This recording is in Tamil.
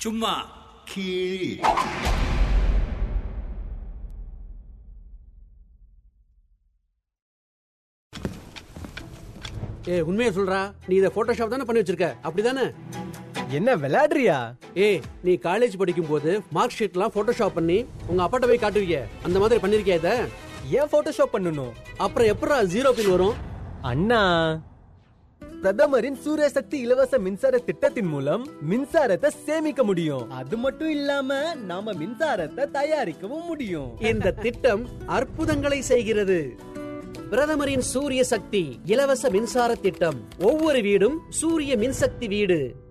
சும்மா கீழ் ஏ உண்மையை சொல்றா நீ இதை போட்டோஷாப் தானே பண்ணி வச்சிருக்க அப்படிதானே என்ன விளையாடுறியா ஏ நீ காலேஜ் படிக்கும் போது மார்க் ஷீட்லாம் போட்டோஷாப் பண்ணி உங்க அப்பாட்ட போய் காட்டுவீங்க அந்த மாதிரி பண்ணிருக்கியா இத ஏன் போட்டோஷாப் பண்ணணும் அப்புறம் எப்படா ஜீரோ பில் வரும் அண்ணா பிரதமரின் சூரிய சக்தி இலவச மின்சார திட்டத்தின் மூலம் மின்சாரத்தை சேமிக்க முடியும் அது மட்டும் இல்லாம நாம மின்சாரத்தை தயாரிக்கவும் முடியும் இந்த திட்டம் அற்புதங்களை செய்கிறது பிரதமரின் சூரிய சக்தி இலவச மின்சார திட்டம் ஒவ்வொரு வீடும் சூரிய மின்சக்தி வீடு